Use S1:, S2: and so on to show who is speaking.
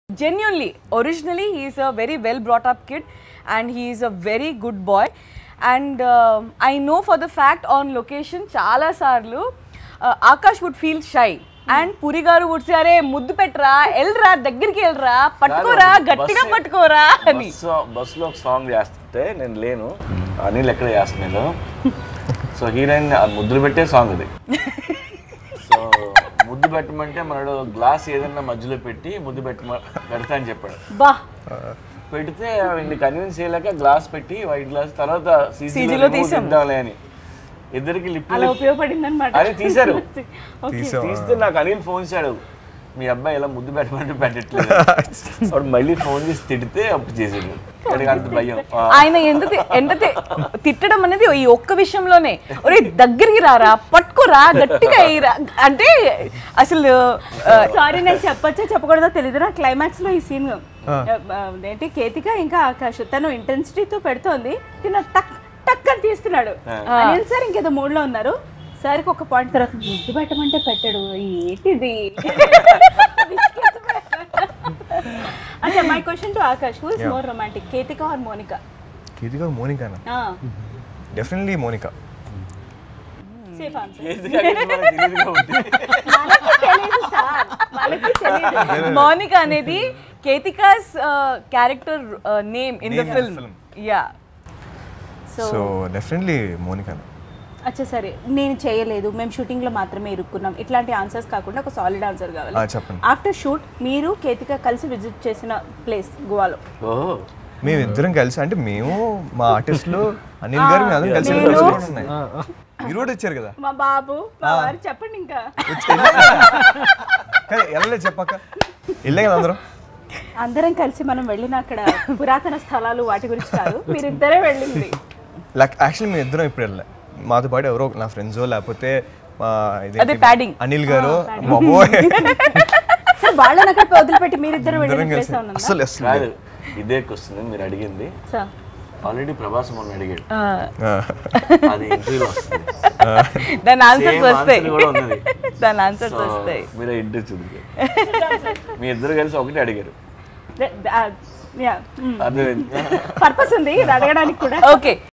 S1: genuinely originally he is a very well brought up kid and he is a very good boy and uh, i know for the fact on location చాలా సార్లు uh, Akash would feel shy and Puri గారు would సే అరే ముద్దు పెట్టరా వెళ్ళరా దగ్గరికి వెళ్ళరా పట్టుకోరా
S2: కాదు,
S1: గట్టిగా
S2: బస్సు-
S1: పట్టుకోరా అని
S2: బస్సు బస్సులో ఒక సాంగ్ చేస్తుంటే నేను లేను అనిల్ ఎక్కడ చేస్తున్నాడు సో హీరోయిన్ ముద్దులు పెట్టే సాంగ్ ఇది సో ముద్దు పెట్టమంటే మనడు గ్లాస్ ఏదన్నా మధ్యలో పెట్టి ముద్దు పెట్టమ పెడతా అని చెప్పాడు
S1: బా
S2: పెడితే వీడిని కన్విన్స్ చేయలేక గ్లాస్ పెట్టి వైట్ గ్లాస్ తర్వాత
S1: CG
S2: సీజీలో
S1: లో తీసాం.
S2: తీద్దాంలే అని ఇద్దరికి లిప్
S1: అలా ఉపయోగపడింది అనమాట
S2: అని తీశారు
S3: తీసాం
S2: తీస్తే నాకు అనిల్ ఫోన్ చేశాడు మీ అబ్బాయి ఇలా ముద్దు పెట్టమంటే పెట్టట్లేదు అప్పుడు మళ్ళీ ఫోన్ చేసి తిడితే అప్పుడు చేసాడు వాడికి అంత భయం ఆ,
S1: ఆయన ఎందుకు ఎంత తి- తిట్టడం అనేది ఈ ఒక్క విషయంలోనే ఒరే దగ్గరికి రారా పట్టుకోరా గట్టిగా అయ్యిరా అంటే అసలు ఆ,
S4: సారీ నేను చెప్పొచ్చా చెప్పకూడదో తెలియదు నా క్లైమాక్స్ లో ఈ సీన్ ఏంటి కేతిక ఇంకా ఆకాష్ తను ఇంటెన్సిటీతో పెడుతోంది తిన టక్ టక్ అని తీస్తున్నాడు అనిల్ సార్ ఇంకేదో మూడ్ లో ఉన్నారు సార్కి ఒక పాయింట్ తర్వాత ముద్దు పెట్టమంటే పెట్టాడు ఏంటిది అచ్చా my question to Akash who is more romantic Ketika or Monika
S3: కీర్తిగా మోనికానా డెఫినెట్లీ మోనికా
S4: సేఫ్ ఆన్సర్
S2: ఏది కాకపోతే మనకు తెలియదు కాబట్టి.
S4: మనకి తెలియదు సార్ మనకి తెలియదు
S1: మౌనిక అనేది Ketika's character name in the
S3: Name in the
S1: film
S3: film.
S1: Yeah
S4: so
S3: so definitely మోనికానా
S4: అచ్చా సరే నేను చేయలేదు మేము షూటింగ్ లో మాత్రమే ఇరుక్కున్నాం ఇట్లాంటి ఆన్సర్స్ కాకుండా ఒక సాలిడ్ ఆన్సర్
S3: ఆ,
S4: కావాలి
S3: చెప్పండి
S4: ఆఫ్టర్ షూట్ మీరు కేతిక కలిసి విజిట్ చేసిన ప్లేస్ గోవాలో
S2: ఓ
S3: మేము ఇద్దరం కలిసి అంటే మేము మా ఆర్టిస్టులు అనిల్ గారు మేము అందరం కలిసి
S4: నేను-
S3: కలిసి ఉన్నాయి మీరు కూడా వచ్చారు కదా
S4: మా బాబు మా వారు చెప్పండి ఇంకా
S3: కానీ వెళ్ళలేదు చెప్పాక వెళ్ళే కదా అందరం
S4: అందరం కలిసి మనం వెళ్ళిన అక్కడ పురాతన స్థలాలు వాటి గురించి కాదు మీరిద్దరే వెళ్ళింది
S3: లైక్ యాక్చువల్లీ మేము ఇద్దరం ఇప్పుడు వెళ్ళలే మాతో పాటు ఎవరో నా ఫ్రెండ్స్ లేకపోతే మా ఇదేంటి,
S1: అదే padding.
S3: అనిల్ గారు బాబోయ్
S4: సార్ వాళ్ళని అక్కడ వదిలిపెట్టి మీరిద్దరు వెళ్ళిన
S3: ఇద్దరం
S4: ప్లేస్
S3: కలిసి
S4: ఏమన్నా
S3: అసలు అసలు
S2: కాదు ఇదే క్వశ్చన్ మీరు అడిగింది
S4: సార్
S2: ఆల్రెడీ ప్రభాస్ మొన్న అడిగాడు
S3: ఆ.
S2: అది ఇంటర్వ్యూలో వస్తుంది
S1: దాని ఆన్సర్స్
S2: Same
S1: వస్తాయి
S2: answer కూడా ఉన్నది.
S1: దాని ఆన్సర్స్
S2: So,
S1: వస్తాయి
S2: మీరే ఇంటర్వ్యూ చూద్దరు మీ ఇద్దరు కలిసి ఒకటి అడిగారు
S4: యా
S2: అదే
S4: పర్పస్ ఉంది ఇది అడగడానికి కూడా
S1: ఓకే